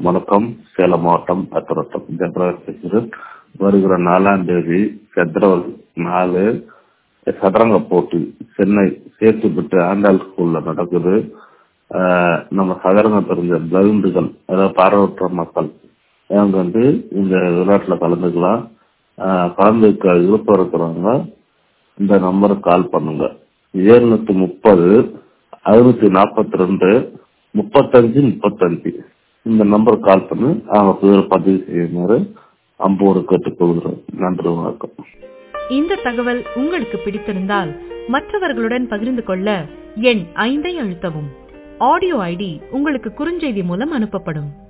வணக்கம் சேலம் மாவட்டம் அத்துரத்தம் ஜென்ரல் பேசுகிறேன் வருகிற நாலாம் தேதி பிப்ரவரி நாலு சதுரங்க போட்டி சென்னை சேத்துப்பட்டு ஆண்டாள் ஸ்கூல்ல நடக்குது ஆஹ் நம்ம சதுரங்கம் தெரிஞ்ச பிளைண்டுகள் அதாவது பார்வையற்ற மக்கள் அவங்க வந்து இந்த விளையாட்டுல கலந்துக்கலாம் ஆஹ் கலந்துக்க விருப்பம் இருக்கிறவங்க இந்த நம்பருக்கு கால் பண்ணுங்க ஏழுநூத்தி முப்பது அறுநூத்தி நாற்பத்தி ரெண்டு முப்பத்தஞ்சு முப்பத்தஞ்சு இந்த நம்பர் கால் பண்ணி அவங்க பேர் பதிவு செய்யுமாறு அம்போடு கேட்டுக்கொள்கிறோம் நன்றி வணக்கம் இந்த தகவல் உங்களுக்கு பிடித்திருந்தால் மற்றவர்களுடன் பகிர்ந்து கொள்ள எண் ஐந்தை அழுத்தவும் ஆடியோ ஐடி உங்களுக்கு குறுஞ்செய்தி மூலம் அனுப்பப்படும்